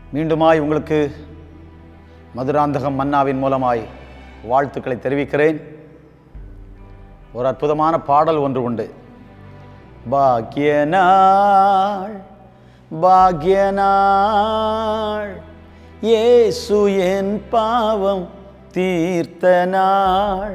மீண்டுமாய் உங்களுக்கு மதுராந்தகம் மன்னாவின் மூலமாய் வாழ்த்துக்களை தெரிவிக்கிறேன் ஒரு அற்புதமான பாடல் ஒன்று உண்டு பாக்கிய நாள் பாக்கிய நாள் இயேசு என் பாவம் தீர்த்த நாள்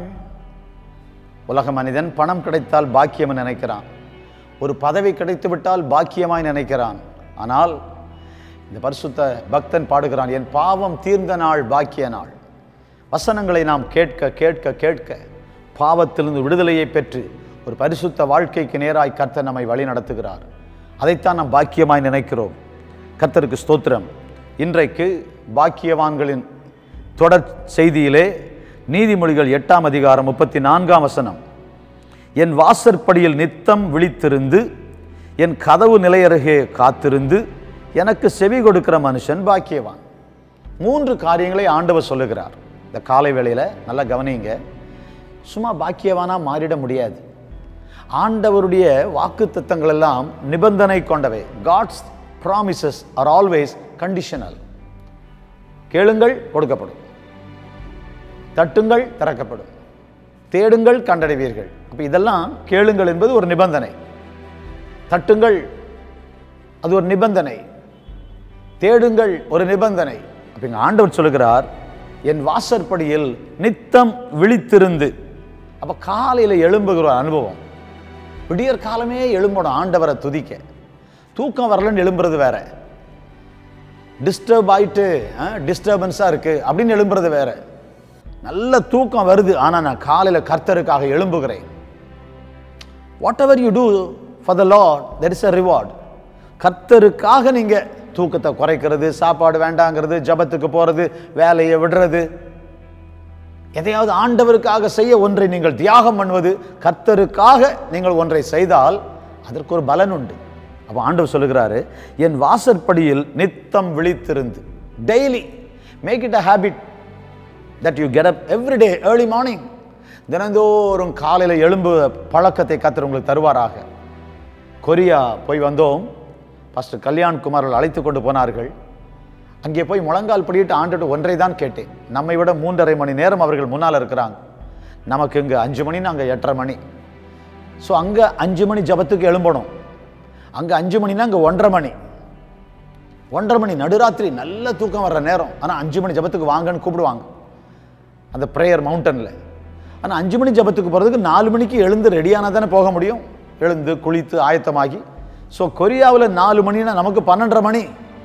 உலக மனிதன் பணம் கிடைத்தால் பாக்கியம் நினைக்கிறான் ஒரு பதவி கிடைத்து விட்டால் பாக்கியமாய் நினைக்கிறான் ஆனால் இந்த பரிசுத்த பக்தன் பாடுகிறான் என் பாவம் தீர்ந்த நாள் பாக்கிய நாள் வசனங்களை நாம் கேட்க கேட்க கேட்க பாவத்திலிருந்து விடுதலையை பெற்று ஒரு பரிசுத்த வாழ்க்கைக்கு நேராய் கர்த்தர் நம்மை வழி நடத்துகிறார் அதைத்தான் நாம் பாக்கியமாய் நினைக்கிறோம் கர்த்தருக்கு ஸ்தோத்திரம் இன்றைக்கு பாக்கியவான்களின் தொடர் செய்தியிலே நீதிமொழிகள் எட்டாம் அதிகாரம் முப்பத்தி நான்காம் வசனம் என் வாசற்படியில் நித்தம் விழித்திருந்து என் கதவு நிலையருகே காத்திருந்து எனக்கு செவி கொடுக்கிற மனுஷன் பாக்கியவான் மூன்று காரியங்களை ஆண்டவர் சொல்லுகிறார் இந்த காலை வேளையில் நல்லா கவனிங்க சும்மா பாக்கியவானா மாறிட முடியாது ஆண்டவருடைய வாக்கு தத்தங்கள் எல்லாம் நிபந்தனை கொண்டவை God's promises are always conditional கேளுங்கள் கொடுக்கப்படும் தட்டுங்கள் திறக்கப்படும் தேடுங்கள் கண்டடைவீர்கள் அப்போ இதெல்லாம் கேளுங்கள் என்பது ஒரு நிபந்தனை தட்டுங்கள் அது ஒரு நிபந்தனை தேடுங்கள் ஒரு நிபந்தனை அப்போ இங்கே ஆண்டவர் சொல்லுகிறார் என் வாசற்படியில் நித்தம் விழித்திருந்து அப்போ காலையில் எழும்புகிற ஒரு அனுபவம் விடியற் காலமே எழும்பணும் ஆண்டவரை துதிக்க தூக்கம் வரலன்னு எழும்புறது வேற டிஸ்டர்ப் ஆயிட்டு டிஸ்டர்பன்ஸாக இருக்குது அப்படின்னு எழும்புறது வேற நல்ல தூக்கம் வருது ஆனால் நான் காலையில் கர்த்தருக்காக எழும்புகிறேன் whatever you do for the Lord there is a reward கர்த்தருக்காக நீங்கள் தூக்கத்தை குறைக்கிறது சாப்பாடு வேண்டாங்கிறது ஜபத்துக்கு போகிறது வேலையை விடுறது எதையாவது ஆண்டவருக்காக செய்ய ஒன்றை நீங்கள் தியாகம் பண்ணுவது கர்த்தருக்காக நீங்கள் ஒன்றை செய்தால் அதற்கு ஒரு பலன் உண்டு அப்போ ஆண்டவர் சொல்லுகிறாரு என் வாசற்படியில் நித்தம் விழித்திருந்து daily make it a habit that you get up every day early morning தினந்தோறும் காலையில் எழும்பு பழக்கத்தை கத்தர் உங்களுக்கு தருவாராக கொரியா போய் வந்தோம் ஃபஸ்ட்டு கல்யாண் குமார்கள் அழைத்து கொண்டு போனார்கள் அங்கே போய் முழங்கால் படிட்டு ஆண்டுட்டு ஒன்றை தான் கேட்டேன் நம்மை விட மூன்றரை மணி நேரம் அவர்கள் முன்னால் இருக்கிறாங்க நமக்கு இங்கே அஞ்சு மணின்னு அங்கே எட்டரை மணி ஸோ அங்கே அஞ்சு மணி ஜபத்துக்கு எழும்பணும் அங்கே அஞ்சு மணினா அங்கே ஒன்றரை மணி ஒன்றரை மணி நடுராத்திரி நல்ல தூக்கம் வர்ற நேரம் ஆனால் அஞ்சு மணி ஜபத்துக்கு வாங்கன்னு கூப்பிடுவாங்க அந்த ப்ரேயர் மவுண்டனில் ஆனால் அஞ்சு மணி ஜபத்துக்கு போகிறதுக்கு நாலு மணிக்கு எழுந்து ரெடியானால் தானே போக முடியும் எழுந்து குளித்து ஆயத்தமாகி ஸோ கொரியாவில் நாலு மணினா நமக்கு பன்னெண்டரை மணி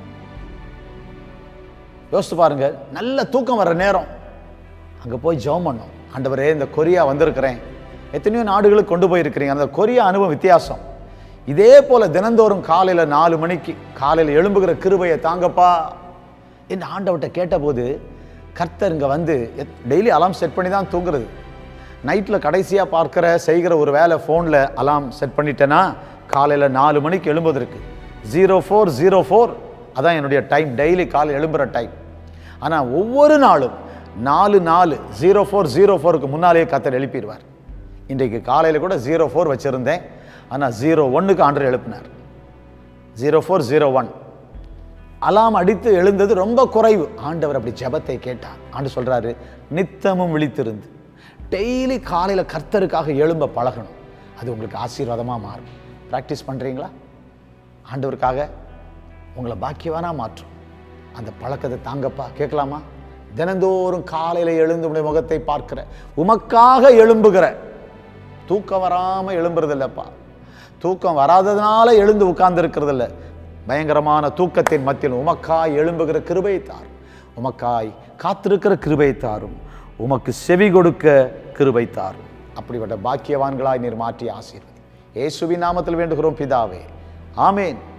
யோசித்து பாருங்க நல்ல தூக்கம் வர்ற நேரம் அங்கே போய் ஜெபம் பண்ணோம் ஆண்டவரே இந்த கொரியா வந்திருக்கிறேன் எத்தனையோ நாடுகளுக்கு கொண்டு போயிருக்கிறீங்க அந்த கொரியா அனுபவம் வித்தியாசம் இதே போல தினந்தோறும் காலையில் நாலு மணிக்கு காலையில் எழும்புகிற கிருபையை தாங்கப்பா என்று ஆண்டவர்கிட்ட கேட்டபோது கர்த்தர் இங்கே வந்து டெய்லி அலாம் செட் பண்ணி தான் தூங்குறது நைட்டில் கடைசியாக பார்க்குற செய்கிற ஒரு வேலை ஃபோனில் அலாம் செட் பண்ணிட்டேன்னா காலையில் நாலு மணிக்கு எழும்புவதற்கு ஜீரோ ஃபோர் ஜீரோ ஃபோர் அதான் என்னுடைய டைம் டெய்லி காலை எழும்புகிற டைம் ஆனால் ஒவ்வொரு நாளும் நாலு நாலு ஜீரோ ஃபோர் ஜீரோ ஃபோருக்கு முன்னாலேயே கத்தர் எழுப்பிடுவார் இன்றைக்கு காலையில் கூட ஜீரோ ஃபோர் வச்சுருந்தேன் ஆனால் ஜீரோ ஒன்றுக்கு ஆண்டர் எழுப்பினார் zero four zero one alarm அடித்து எழுந்தது ரொம்ப குறைவு ஆண்டவர் அப்படி ஜெபத்தை கேட்டார் ஆண்டு சொல்கிறாரு நித்தமும் விழித்திருந்து டெய்லி காலையில் கர்த்தருக்காக எழும்ப பழகணும் அது உங்களுக்கு ஆசீர்வாதமாக மாறும் ப்ராக்டிஸ் பண்ணுறீங்களா ஆண்டவருக்காக உங்களை பாக்கியவானா மாற்றும் அந்த பழக்கத்தை தாங்கப்பா கேட்கலாமா தினந்தோறும் காலையில் எழுந்து உடைய முகத்தை பார்க்கிற உமக்காக எழும்புகிற தூக்கம் வராமல் எழும்புறது இல்லைப்பா தூக்கம் வராததுனால எழுந்து உட்கார்ந்து இருக்கிறது இல்லை பயங்கரமான தூக்கத்தின் மத்தியில் உமக்காய் எழும்புகிற கிருபை தார் உமக்காய் காத்திருக்கிற கிருபை தாரும் உமக்கு செவி கொடுக்க கிருபை தாரும் அப்படிப்பட்ட பாக்கியவான்களாய் நீர் மாற்றி ஆசீர்வதி இயேசுவின் நாமத்தில் வேண்டுகிறோம் பிதாவே ஆமேன்